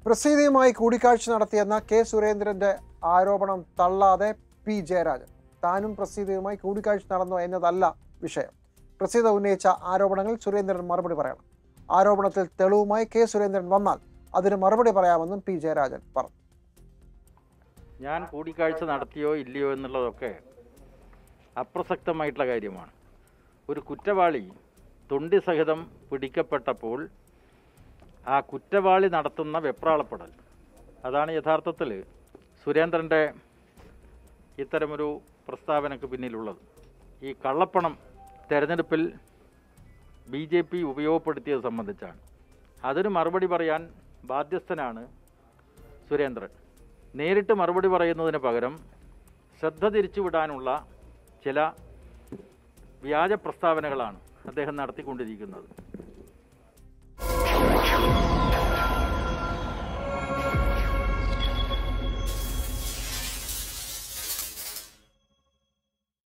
പ്രസീതയുമായി കൂടിക്കാഴ്ച നടത്തിയെന്ന കെ സുരേന്ദ്രന്റെ ആരോപണം തള്ളാതെ പി ജയരാജൻ താനും പ്രസീതയുമായി കൂടിക്കാഴ്ച നടന്നോ എന്നതല്ല വിഷയം പ്രസീത ഉന്നയിച്ച ആരോപണങ്ങൾ സുരേന്ദ്രൻ മറുപടി പറയണം ആരോപണത്തിൽ തെളിവുമായി കെ സുരേന്ദ്രൻ വന്നാൽ അതിന് മറുപടി പറയാമെന്നും പി ജയരാജൻ പറഞ്ഞു ഞാൻ കൂടിക്കാഴ്ച നടത്തിയോ ഇല്ലയോ എന്നുള്ളതൊക്കെ അപ്രസക്തമായിട്ടുള്ള കാര്യമാണ് ഒരു കുറ്റവാളി തൊണ്ടി സഹിതം പിടിക്കപ്പെട്ടപ്പോൾ ആ കുറ്റവാളി നടത്തുന്ന വെപ്രാളപ്പെടൽ അതാണ് യഥാർത്ഥത്തിൽ സുരേന്ദ്രൻ്റെ ഇത്തരമൊരു പ്രസ്താവനയ്ക്ക് പിന്നിലുള്ളത് ഈ കള്ളപ്പണം തെരഞ്ഞെടുപ്പിൽ ബി ജെ പി ഉപയോഗപ്പെടുത്തിയത് സംബന്ധിച്ചാണ് അതിന് മറുപടി പറയാൻ ബാധ്യസ്ഥനാണ് സുരേന്ദ്രൻ നേരിട്ട് മറുപടി പറയുന്നതിന് പകരം ശ്രദ്ധ തിരിച്ചുവിടാനുള്ള ചില വ്യാജ പ്രസ്താവനകളാണ് അദ്ദേഹം നടത്തിക്കൊണ്ടിരിക്കുന്നത്